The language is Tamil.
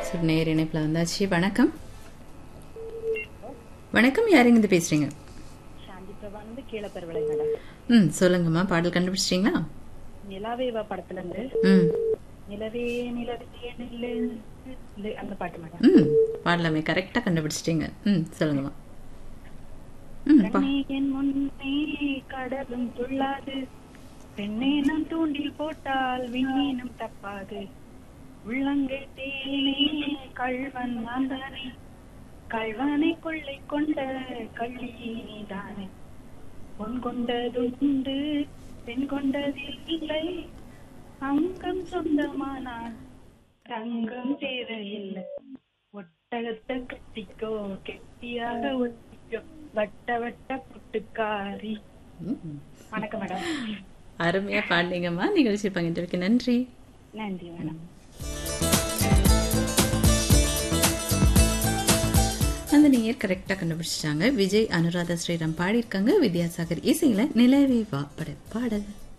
சரி நேர் இணைப்பில் வந்தாச்சு வணக்கம் வணக்கம் யாருங்க இருந்து பேசுறீங்க சாந்தி பிரபா வந்து கீழே பெருவிளை மேடம் ம் சொல்லுங்கம்மா பாடல் கண்டுபிடிச்சிட்டீங்களா நிலாவேவா படத்துல இருந்து ம் நிலவே நிலவே நில்லு நில்லு, அந்த பாட்டு மேடம் ம் பாடலாமே கரெக்டாக கண்டுபிடிச்சிட்டீங்க ம் சொல்லுங்கம்மா ம் பா கண்ணே என் முன்னே கடலும் துள்ளாது பெண்ணே நம் தூண்டில் போட்டால் விண்ணேனும் தப்பாது உள்ளங்கை தேனே கள்வன் மாந்தானே கள்வனை கொள்ளை கொண்ட கள்ளி நீதானே பொன் கொண்டதுண்டு பெண் கொண்டதில் இல்லை அங்கம் சொந்தமானால் தங்கம் தேவையில்லை ஒட்டகத்தை கட்டிக்கோ கெட்டியாக ஒட்டிக்கோ வட்ட வட்ட புட்டுக்காரி ம். வணக்கம் மேடம் அருமையா பாடினீங்கம்மா நிகழ்ச்சி பங்கிட்டு நன்றி நன்றி மேடம் அந்த நேயர் கரெக்டாக கண்டுபிடிச்சிட்டாங்க விஜய் அனுராதா ஸ்ரீராம் பாடியிருக்காங்க வித்யாசாகர் இசையில் நிலவே வா பட பாடல்